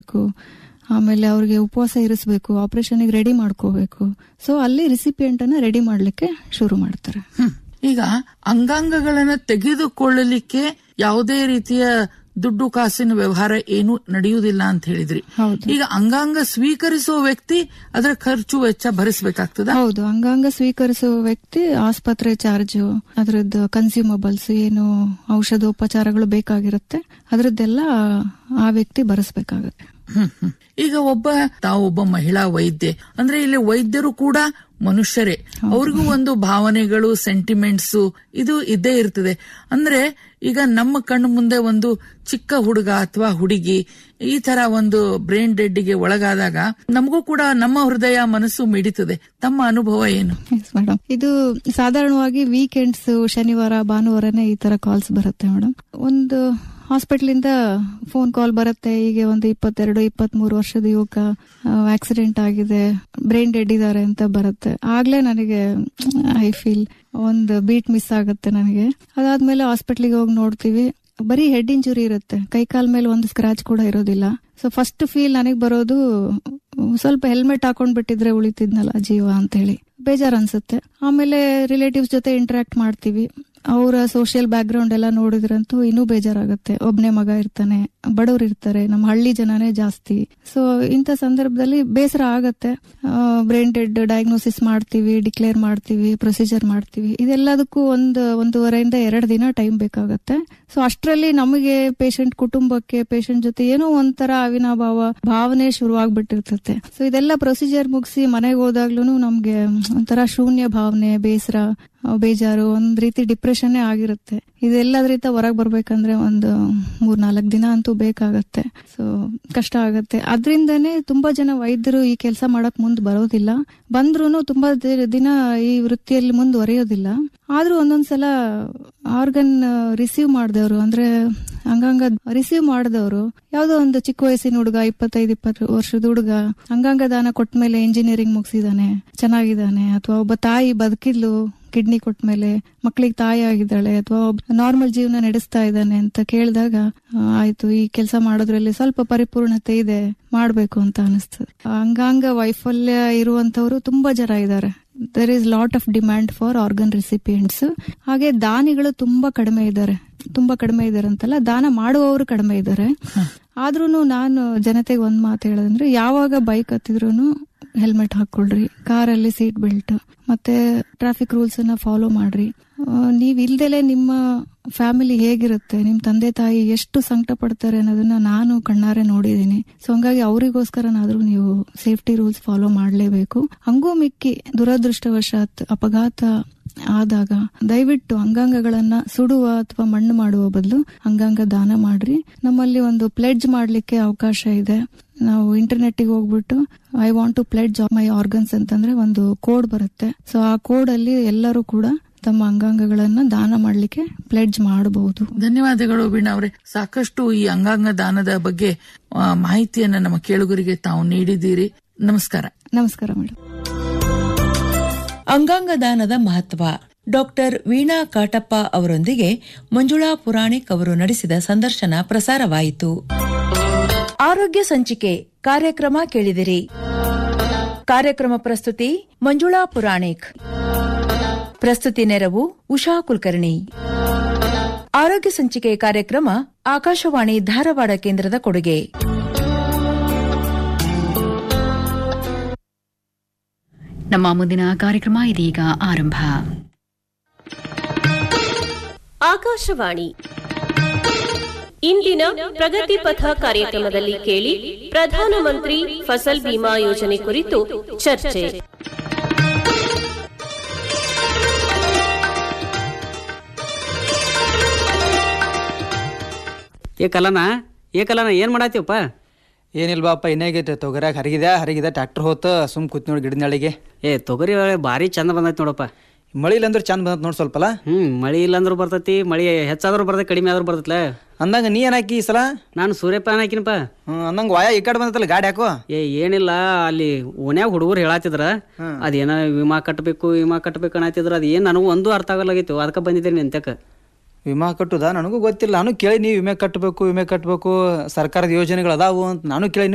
ಮಾಡಬೇಕು ಆಮೇಲೆ ಅವ್ರಿಗೆ ಉಪವಾಸ ಇರಿಸ್ಬೇಕು ಆಪರೇಷನ್ಗೆ ರೆಡಿ ಮಾಡ್ಕೋಬೇಕು ಸೊ ಅಲ್ಲಿ ರಿಸಿಪಿಯೆಂಟ್ ಅನ್ನ ರೆಡಿ ಮಾಡ್ಲಿಕ್ಕೆ ಶುರು ಮಾಡ್ತಾರೆ ಹ್ಮ್. ಈಗ ಅಂಗಾಂಗಗಳನ್ನ ತೆಗೆದುಕೊಳ್ಳಲಿಕ್ಕೆ ಯಾವುದೇ ರೀತಿಯ ದುಡ್ಡು ಕಾಸಿನ ವ್ಯವಹಾರ ಏನು ನಡೆಯುವುದಿಲ್ಲ ಅಂತ ಹೇಳಿದ್ರಿ ಹೌದು ಈಗ ಅಂಗಾಂಗ ಸ್ವೀಕರಿಸುವ ವ್ಯಕ್ತಿ ಅದರ ಖರ್ಚು ವೆಚ್ಚ ಭರಿಸಬೇಕಾಗ್ತದ ಹೌದು ಅಂಗಾಂಗ ಸ್ವೀಕರಿಸುವ ವ್ಯಕ್ತಿ ಆಸ್ಪತ್ರೆ ಚಾರ್ಜ್ ಅದ್ರದ್ದು ಕನ್ಸ್ಯೂಮಬಲ್ಸ್ ಏನು ಔಷಧೋಪಚಾರಗಳು ಬೇಕಾಗಿರುತ್ತೆ ಅದ್ರದ್ದೆಲ್ಲ ಆ ವ್ಯಕ್ತಿ ಭರಿಸ್ಬೇಕಾಗತ್ತೆ ಹ್ಮ್, ಹ್ಮ್. ಈಗ ಒಬ್ಬ ತಾವು ಒಬ್ಬ ಮಹಿಳಾ ವೈದ್ಯೆ ಅಂದ್ರೆ ಇಲ್ಲಿ ವೈದ್ಯರು ಕೂಡ ಮನುಷ್ಯರೇ ಅವ್ರಿಗೂ ಒಂದು ಭಾವನೆಗಳು ಸೆಂಟಿಮೆಂಟ್ಸ್ ಇದು ಇದ್ದೇ ಇರ್ತದೆ ಅಂದ್ರೆ ಈಗ ನಮ್ಮ ಕಣ್ಣು ಮುಂದೆ ಒಂದು ಚಿಕ್ಕ ಹುಡುಗ ಅಥವಾ ಹುಡುಗಿ ಈ ತರ ಒಂದು ಬ್ರೈನ್ ಡೆಡ್ಗೆ ಒಳಗಾದಾಗ ನಮಗೂ ಕೂಡ ನಮ್ಮ ಹೃದಯ ಮನಸ್ಸು ಮಿಡಿತದೆ ತಮ್ಮ ಅನುಭವ ಏನು ಎಸ್ ಮೇಡಮ್ ಇದು ಸಾಧಾರಣವಾಗಿ ವೀಕೆಂಡ್ಸ್ ಶನಿವಾರ ಭಾನುವಾರನೇ ಈ ತರ ಕಾಲ್ಸ್ ಬರುತ್ತೆ ಮೇಡಮ್ ಒಂದು ಹಾಸ್ಪಿಟಲ್ ಇಂದ ಫೋನ್ ಕಾಲ್ ಬರುತ್ತೆ ಹೀಗೆ ಒಂದು ಇಪ್ಪತ್ತೆರಡು ಇಪ್ಪತ್ತ್ ಮೂರು ವರ್ಷದ ಯುವಕ ಆಕ್ಸಿಡೆಂಟ್ ಆಗಿದೆ ಬ್ರೈನ್ ಡೆಡ್ ಇದಾರೆ ಅಂತ ಬರುತ್ತೆ ಆಗ್ಲೇ ನನಗೆ ಐ ಫೀಲ್ ಒಂದು ಬೀಟ್ ಮಿಸ್ ಆಗುತ್ತೆ ನನಗೆ ಅದಾದ್ಮೇಲೆ ಹಾಸ್ಪಿಟ್ಲಿಗೆ ಹೋಗಿ ನೋಡ್ತೀವಿ ಬರೀ ಹೆಡ್ ಇಂಜುರಿ ಇರುತ್ತೆ ಕೈ ಕಾಲ್ ಮೇಲೆ ಒಂದು ಸ್ಕ್ರಾಚ್ ಕೂಡ ಇರೋದಿಲ್ಲ ಸೊ ಫಸ್ಟ್ ಫೀಲ್ ನನಗೆ ಬರೋದು ಸ್ವಲ್ಪ ಹೆಲ್ಮೆಟ್ ಹಾಕೊಂಡ್ ಬಿಟ್ಟಿದ್ರೆ ಉಳಿತಿದ್ನಲ್ಲ ಜೀವ ಅಂತ ಹೇಳಿ ಬೇಜಾರ್ ಅನ್ಸುತ್ತೆ ಆಮೇಲೆ ರಿಲೇಟಿವ್ಸ್ ಜೊತೆ ಇಂಟರಾಕ್ಟ್ ಮಾಡ್ತೀವಿ ಅವರ ಸೋಷಿಯಲ್ ಬ್ಯಾಕ್ ಗ್ರೌಂಡ್ ಎಲ್ಲ ನೋಡಿದ್ರಂತೂ ಇನ್ನೂ ಬೇಜಾರಾಗುತ್ತೆ ಒಬ್ನೇ ಮಗ ಇರ್ತಾನೆ ಬಡವ್ರು ಇರ್ತಾರೆ ನಮ್ಮ ಹಳ್ಳಿ ಜನನೇ ಜಾಸ್ತಿ ಸೊ ಇಂಥ ಸಂದರ್ಭದಲ್ಲಿ ಬೇಸರ ಆಗತ್ತೆ ಬ್ರೈನ್ ಡೆಡ್ ಡಯಾಗ್ನೋಸಿಸ್ ಮಾಡ್ತೀವಿ ಡಿಕ್ಲೇರ್ ಮಾಡ್ತೀವಿ ಪ್ರೊಸೀಜರ್ ಮಾಡ್ತೀವಿ ಇದೆಲ್ಲದಕ್ಕೂ ಒಂದು ಒಂದೂವರೆಯಿಂದ ಎರಡು ದಿನ ಟೈಮ್ ಬೇಕಾಗತ್ತೆ ಸೊ ಅಷ್ಟರಲ್ಲಿ ನಮಗೆ ಪೇಷಂಟ್ ಕುಟುಂಬಕ್ಕೆ ಪೇಷಂಟ್ ಜೊತೆ ಏನೋ ಒಂಥರ ಅವಿನಾಭಾವ ಭಾವನೆ ಶುರುವಾಗ್ಬಿಟ್ಟಿರ್ತತೆ ಸೊ ಇದೆಲ್ಲ ಪ್ರೊಸೀಜರ್ ಮುಗಿಸಿ ಮನೆಗೆ ಹೋದಾಗ್ಲೂ ನಮ್ಗೆ ಒಂಥರ ಶೂನ್ಯ ಭಾವನೆ ಬೇಸರ ಆ, ಬೇಜಾರು ಒಂದ್ ರೀತಿ ಡಿಪ್ರೆಷನ್ ಆಗಿರುತ್ತೆ ಇದೆಲ್ಲದ್ರಿಂದ ಹೊರಗೆ ಬರ್ಬೇಕಂದ್ರೆ ಒಂದು ಮೂರ್ ನಾಲ್ಕು ದಿನ ಅಂತೂ ಬೇಕಾಗತ್ತೆ ಸೊ ಕಷ್ಟ ಆಗತ್ತೆ ಅದ್ರಿಂದನೇ ತುಂಬಾ ಜನ ವೈದ್ಯರು ಈ ಕೆಲಸ ಮಾಡಕ್ ಮುಂದ್ ಬರೋದಿಲ್ಲ ಬಂದ್ರೂ ತುಂಬಾ ದಿ- ದಿನ ಈ ವೃತ್ತಿಯಲ್ಲಿ ಮುಂದುವರಿಯೋದಿಲ್ಲ ಆದ್ರೂ ಒಂದೊಂದ್ಸಲ ಆರ್ಗನ್ ರಿಸೀವ್ ಮಾಡಿದವರು ಅಂದ್ರೆ ಅಂಗಾಂಗ ರಿಸೀವ್ ಮಾಡಿದವರು ಯಾವ್ದೋ ಒಂದು ಚಿಕ್ಕ ವಯಸ್ಸಿನ ಹುಡುಗ ಇಪ್ಪತ್ತೈದು ಇಪ್ಪತ್ತು ವರ್ಷದ ಹುಡುಗ ಅಂಗಾಂಗ ದಾನ ಕೊಟ್ಮೇಲೆ ಇಂಜಿನಿಯರಿಂಗ್ ಮುಗಿಸಿದಾನೆ ಚೆನ್ನಾಗಿದ್ದಾನೆ ಅಥವಾ ಒಬ್ಬ ತಾಯಿ ಬದುಕಿದ್ಲು ಕಿಡ್ನಿ ಕೊಟ್ಮೇಲೆ ಮಕ್ಳಿಗೆ ತಾಯಿ ಆಗಿದ್ದಾಳೆ ಅಥವಾ ನಾರ್ಮಲ್ ಜೀವನ ನಡೆಸ್ತಾ ಇದ್ದಾನೆ ಅಂತ ಕೇಳಿದಾಗ ಆ, ಆಯ್ತು ಈ ಕೆಲಸ ಮಾಡೋದ್ರಲ್ಲಿ ಸ್ವಲ್ಪ ಪರಿಪೂರ್ಣತೆ ಇದೆ ಮಾಡ್ಬೇಕು ಅಂತ ಅನಿಸ್ತದೆ ಅಂಗಾಂಗ ವೈಫಲ್ಯ ಇರುವಂತವ್ರು ತುಂಬಾ ಜನ ಇದ್ದಾರೆ there is lot of demand for organ recipients ಹಾಗೆ ದಾನಿಗಳು ತುಂಬಾ ಕಡಿಮೆ ಇದ್ದಾರೆ ತುಂಬಾ ಕಡಿಮೆ ಇದ್ದಾರೆ ಅಂತಲ್ಲ ದಾನ ಮಾಡುವವರು ಕಡಿಮೆ ಇದ್ದಾರೆ ಆದ್ರೂ ನಾನು ಜನತೆಗೆ ಒಂದ್ ಮಾತು ಹೇಳೋದಂದ್ರೆ ಯಾವಾಗ ಬೈಕ್ ಹತ್ತಿದ್ರು ಹೆಲ್ಮೆಟ್ ಹಾಕೊಳ್ರಿ ಕಾರಲ್ಲಿ ಸೀಟ್ ಬೆಲ್ಟ್ ಮತ್ತೆ ಟ್ರಾಫಿಕ್ ರೂಲ್ಸ್ ಅನ್ನ ಫಾಲೋ ಮಾಡ್ರಿ ಆ, ನೀವ್ ಇಲ್ದಲೆ ನಿಮ್ಮ ಫ್ಯಾಮಿಲಿ ಹೇಗಿರುತ್ತೆ ನಿಮ್ ತಂದೆ ತಾಯಿ ಎಷ್ಟು ಸಂಕಟ ಪಡ್ತಾರೆ ಅನ್ನೋದನ್ನ ನಾನು ಕಣ್ಣಾರೆ ನೋಡಿದೀನಿ ಸೊ ಹಂಗಾಗಿ ಅವರಿಗೋಸ್ಕರನಾದ್ರೂ ನೀವು ಸೇಫ್ಟಿ ರೂಲ್ಸ್ ಫಾಲೋ ಮಾಡ್ಲೇಬೇಕು ಹಂಗೂ ಮಿಕ್ಕಿ ದುರದೃಷ್ಟವಶಾತ್ ಅಪಘಾತ ಆದಾಗ ದಯವಿಟ್ಟು ಅಂಗಾಂಗಗಳನ್ನ ಸುಡುವ ಅಥವಾ ಮಣ್ಣು ಮಾಡುವ ಬದಲು ಅಂಗಾಂಗ ದಾನ ಮಾಡ್ರಿ ನಮ್ಮಲ್ಲಿ ಒಂದು ಪ್ಲೆಡ್ಜ್ ಮಾಡ್ಲಿಕ್ಕೆ ಅವಕಾಶ ಇದೆ ನಾವು ಇಂಟರ್ನೆಟ್ ಗೆ ಹೋಗ್ಬಿಟ್ಟು I want to pledge my organs ಅಂತಂದ್ರೆ ಒಂದು ಕೋಡ್ ಬರುತ್ತೆ ಸೊ ಆ ಕೋಡ್ ಅಲ್ಲಿ ಎಲ್ಲರೂ ಕೂಡ ತಮ್ಮ ಅಂಗಾಂಗಗಳನ್ನ ದಾನ ಮಾಡ್ಲಿಕ್ಕೆ ಪ್ಲೆಡ್ಜ್ ಮಾಡಬಹುದು ಧನ್ಯವಾದಗಳು ವೀಣಾ ಅವರೇ ಸಾಕಷ್ಟು ಈ ಅಂಗಾಂಗ ದಾನದ ಬಗ್ಗೆ ಆ, ಮಾಹಿತಿಯನ್ನ ನಮ್ಮ ಕೇಳುಗರಿಗೆ ತಾವು ನೀಡಿದ್ದೀರಿ ನಮಸ್ಕಾರ ನಮಸ್ಕಾರ ಮೇಡಮ್ ಅಂಗಾಂಗ ದಾನದ ಮಹತ್ವ ಡಾಕ್ಟರ್ ವೀಣಾ ಕಾಟಪ್ಪ ಅವರೊಂದಿಗೆ ಮಂಜುಳಾ ಪುರಾಣಿಕ್ ಅವರು ನಡೆಸಿದ ಸಂದರ್ಶನ ಪ್ರಸಾರವಾಯಿತು ಆರೋಗ್ಯ ಸಂಚಿಕೆ ಕಾರ್ಯಕ್ರಮ ಕೇಳಿದಿರಿ ಕಾರ್ಯಕ್ರಮ ಪ್ರಸ್ತುತಿ ಮಂಜುಳಾ ಪುರಾಣಿಕ್ ಪ್ರಸ್ತುತಿ ನೆರವು ಉಷಾ ಕುಲಕರ್ಣಿ ಆರೋಗ್ಯ ಸಂಚಿಕೆ ಕಾರ್ಯಕ್ರಮ ಆಕಾಶವಾಣಿ ಧಾರವಾಡ ಕೇಂದ್ರದ ಕೊಡುಗೆ ನಮ್ಮ ಮುಂದಿನ ಕಾರ್ಯಕ್ರಮ ಇದೀಗ ಆರಂಭ ಆಕಾಶವಾಣಿ ಇಂದಿನ ಪ್ರಗತಿ ಪಥ ಕಾರ್ಯಕ್ರಮದಲ್ಲಿ ಕೇಳಿ ಪ್ರಧಾನಮಂತ್ರಿ ಫಸಲ್ ಬಿಮಾ ಯೋಜನೆ ಕುರಿತು ಚರ್ಚೆ ಏ ಕಲನ ಏ ಕಲನ ಏನ್ ಮಾಡತ್ತೀವಪ್ಪ ಏನಿಲ್ಲ ಬಾಪ ಇನ್ನೇಗೈತೆ ತೊಗರ್ಯಾಗ ಹರಿಗಿದೆ ಹರಿಗಿದೆ ಟ್ರ್ಯಾಕ್ಟರ್ ಹೋತ ಸುಮ್ ಕೂತ್ ನೋಡಿ ಗಿಡದ ನಳಿಗೆ ಏ ತೊಗರಿ ಒಳ್ಳೆ ಭಾರಿ ಚಂದ ಬಂದೈತಿ ನೋಡಪ್ಪ ಮಳಿ ಇಲ್ಲಂದ್ರೆ ಚಂದ ಬಂದತ್ ನೋಡಿ ಸ್ವಲ್ಪಲ್ಲ ಹ್ಮ್ ಮಳಿ ಇಲ್ಲಂದ್ರೂ ಬರ್ತೈತಿ ಮಳಿ ಹೆಚ್ಚಾದ್ರೂ ಬರ್ತೈತಿ ಕಡಿಮೆ ಆದ್ರೂ ಬರ್ತೈತ್ಲ ಅಂದಂಗ ನೀ ಏನಾಕಿ ಈ ಸಲ ನಾನು ಸೂರ್ಯಪಾನ ಹಾಕಿನಪ್ಪ ಹ್ಮ್ ಅಂದಂಗ ವಾಯ ಈ ಕಡೆ ಬಂದತ್ತಲ್ಲ ಗಾಡಿ ಹಾಕೋ ಏ ಏನಿಲ್ಲ ಅಲ್ಲಿ ಓನ್ಯಾಗ ಹುಡುಗರು ಹೇಳತ್ತಿದ್ರ ಅದೇನ ವಿಮಾ ಕಟ್ಟಬೇಕು ವಿಮಾ ಕಟ್ಟಬೇಕು ಅನ್ನತ್ತಿದ್ರ ಅದ್ ಏನ್ ನನಗೂ ಒಂದು ಅರ್ಥ ಆಗಲಾಗಿತ್ತು ಅದಕ್ಕೆ ಬಂದಿದ್ದೀನಿ ನಿಂತಕ ವಿಮಾ ಕಟ್ಟುದ ನನಗೂ ಗೊತ್ತಿಲ್ಲ ನಾನು ಕೇಳಿ ನೀವು ವಿಮೆ ಕಟ್ಟಬೇಕು ವಿಮೆ ಕಟ್ಟಬೇಕು ಸರ್ಕಾರದ ಯೋಜನೆಗಳು ಅದಾವು ಅಂತ ನಾನು ಕೇಳಿ